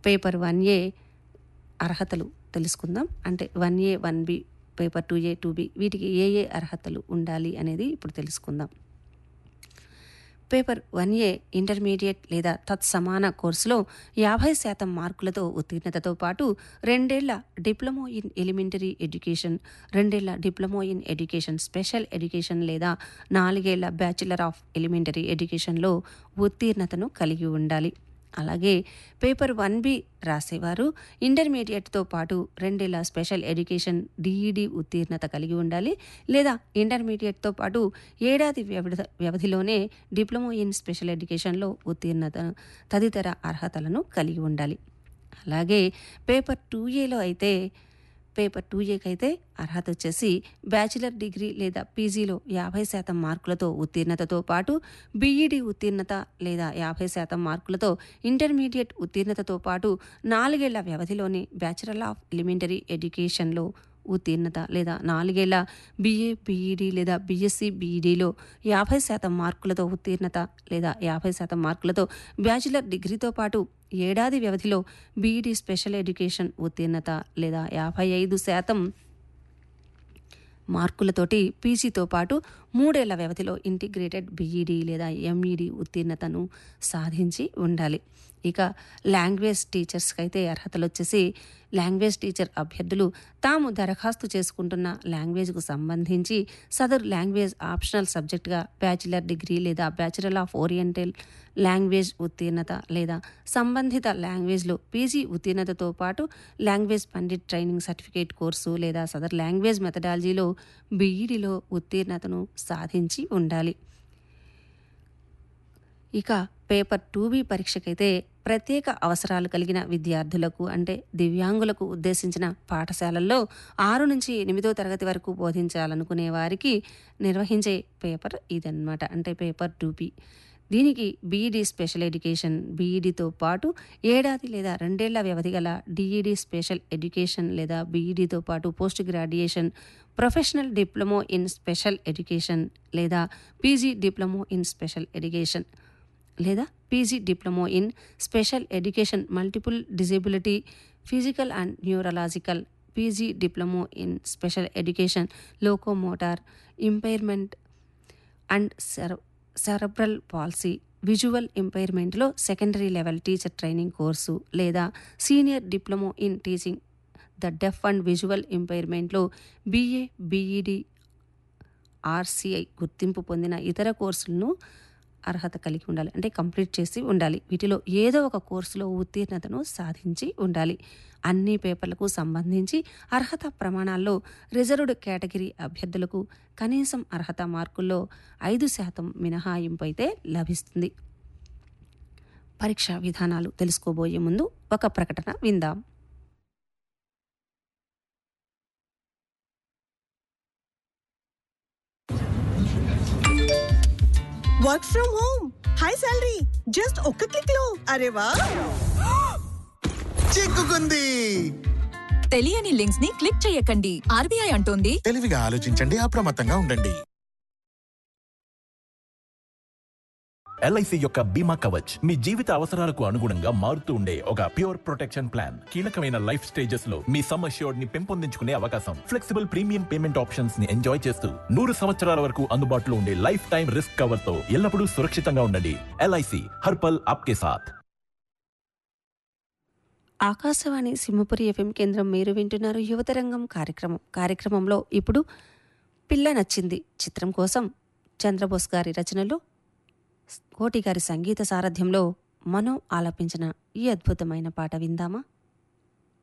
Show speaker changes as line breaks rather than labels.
paper one ఏ అర్హతలు తెలుసుకుందాం అంటే one A one B paper two A two B వీటికి ఏ ఏ అర్హతలు ఉండాలి అనేది ఇప్పుడు తెలుసుకుందాం పేపర్ వన్ ఏ ఇంటర్మీడియట్ లేదా తత్సమాన కోర్సులో యాభై శాతం మార్కులతో ఉత్తీర్ణతతో పాటు రెండేళ్ల డిప్లొమో ఇన్ ఎలిమెంటరీ ఎడ్యుకేషన్ రెండేళ్ల diploma in education special education లేదా నాలుగేళ్ల బ్యాచిలర్ ఆఫ్ ఎలిమెంటరీ ఎడ్యుకేషన్లో ఉత్తీర్ణతను కలిగి ఉండాలి అలాగే పేపర్ వన్ బి రాసేవారు ఇంటర్మీడియట్తో పాటు రెండేళ్ల స్పెషల్ ఎడ్యుకేషన్ డిఈడి ఉత్తీర్ణత కలిగి ఉండాలి లేదా ఇంటర్మీడియట్తో పాటు ఏడాది వ్యవధి వ్యవధిలోనే డిప్లొమా ఇన్ స్పెషల్ ఎడ్యుకేషన్లో ఉత్తీర్ణత తదితర అర్హతలను కలిగి ఉండాలి అలాగే పేపర్ టూ ఏలో అయితే పేపర్ టూ ఏకి అయితే అర్హత వచ్చేసి బ్యాచిలర్ డిగ్రీ లేదా పీజీలో యాభై శాతం మార్కులతో ఉత్తీర్ణతతో పాటు బీఈడి ఉత్తీర్ణత లేదా యాభై శాతం మార్కులతో ఇంటర్మీడియట్ ఉత్తీర్ణతతో పాటు నాలుగేళ్ల వ్యవధిలోని బ్యాచిలర్ ఆఫ్ ఎలిమెంటరీ ఎడ్యుకేషన్లో ఉత్తీర్ణత లేదా నాలుగేళ్ల బీఏ బీఈడి లేదా బీఎస్సీ బీఈడిలో యాభై శాతం మార్కులతో ఉత్తీర్ణత లేదా యాభై శాతం మార్కులతో బ్యాచిలర్ డిగ్రీతో పాటు ఏడాది వ్యవధిలో బీఈడి స్పెషల్ ఎడ్యుకేషన్ ఉత్తీర్ణత లేదా యాభై ఐదు శాతం మార్కులతోటి పీజీతో పాటు మూడేళ్ల వ్యవధిలో ఇంటిగ్రేటెడ్ బీఈడి లేదా ఎంఈడి ఉత్తీర్ణతను సాధించి ఉండాలి ఇక లాంగ్వేజ్ టీచర్స్కి అయితే అర్హతలు వచ్చేసి లాంగ్వేజ్ టీచర్ అభ్యర్థులు తాము దరఖాస్తు చేసుకుంటున్న లాంగ్వేజ్కు సంబంధించి సదరు లాంగ్వేజ్ ఆప్షనల్ సబ్జెక్టుగా బ్యాచిలర్ డిగ్రీ లేదా బ్యాచిలర్ ఆఫ్ ఓరియంటల్ లాంగ్వేజ్ ఉత్తీర్ణత లేదా సంబంధిత లాంగ్వేజ్లో పీజీ ఉత్తీర్ణతతో పాటు language pandit training certificate course లేదా సదర్ లాంగ్వేజ్ మెథడాలజీలో బీఈడిలో ఉత్తీర్ణతను సాధించి ఉండాలి ఇక పేపర్ టూ బి పరీక్షకైతే ప్రత్యేక అవసరాలు కలిగిన విద్యార్థులకు అంటే దివ్యాంగులకు ఉద్దేశించిన పాఠశాలల్లో ఆరు నుంచి ఎనిమిదో తరగతి వరకు బోధించాలనుకునే వారికి నిర్వహించే పేపర్ ఇదన్నమాట అంటే పేపర్ టూ బి దీనికి బీఈడి స్పెషల్ ఎడ్యుకేషన్ బీఈడితో పాటు ఏడాది లేదా రెండేళ్ల వ్యవధి గల డిఈడి స్పెషల్ ఎడ్యుకేషన్ లేదా బీఈడితో పాటు post graduation professional diploma in special education లేదా PG diploma in special education లేదా PG diploma in special education multiple disability physical and neurological PG diploma in special education locomotor impairment and cere cerebral palsy visual ఇంపైర్మెంట్లో secondary level teacher training course లేదా senior diploma in teaching the deaf and visual ఇంపైర్మెంట్లో BA BEd RCI గుర్తింపు పొందిన ఇతర కోర్సులను అర్హత కలిగి ఉండాలి అంటే కంప్లీట్ చేసి ఉండాలి వీటిలో ఏదో ఒక కోర్సులో ఉత్తీర్ణతను సాధించి ఉండాలి అన్ని పేపర్లకు సంబంధించి అర్హత ప్రమాణాల్లో రిజర్వ్డ్ కేటగిరీ అభ్యర్థులకు కనీసం అర్హత మార్కుల్లో ఐదు శాతం మినహాయింపు అయితే లభిస్తుంది పరీక్షా విధానాలు తెలుసుకోబోయే ముందు ఒక ప్రకటన విందాం
work from home high salary just ఒక్క క్లిక్ లో అరే వా
చిక్కుకుంది
తెలియని లింక్స్ ని క్లిక్ చేయకండి ఆర్బీఐ అంటోంది
తెలివిగా ఆలోచించండి అప్రమత్తంగా ఉండండి
ఎల్ఐసి యొక్క బీమా కవచ్ మీ జీవిత అవసరాలకు అనుగుణంగా మారుతూ ఉండే ఒక ప్యూర్ ప్రొటెక్షన్ ప్లాన్ కీలకమైన లైఫ్ స్టేజెస్ లో మీ సమ్ అష్యూర్డ్ ని పెంపొందించుకునే అవకాశం ఫ్లెక్సిబుల్ ప్రీమియం పేమెంట్ ఆప్షన్స్ ని ఎంజాయ్ చేస్తూ నూరు సంవత్సరాల వరకు అందుబాటులో ఉండే లైఫ్ టైం రిస్క్ కవర్ తో ఎల్లప్పుడూ సురక్షితంగా ఉండండి ఎల్ఐసి హర్పల్ ఆప్కే సాథ్
ఆకాశవాణి సింహపురి ఎఫ్ఎం కేంద్రం మీరు వింటున్నారు యువతరంగం కార్యక్రమం కార్యక్రమంలో ఇప్పుడు పిల్ల నచ్చింది చిత్రం కోసం చంద్రబోస్ గారి రచనలో కోటి గారి సంగీత సారథ్యంలో మనో ఆలపించిన ఈ అద్భుతమైన పాట విందామా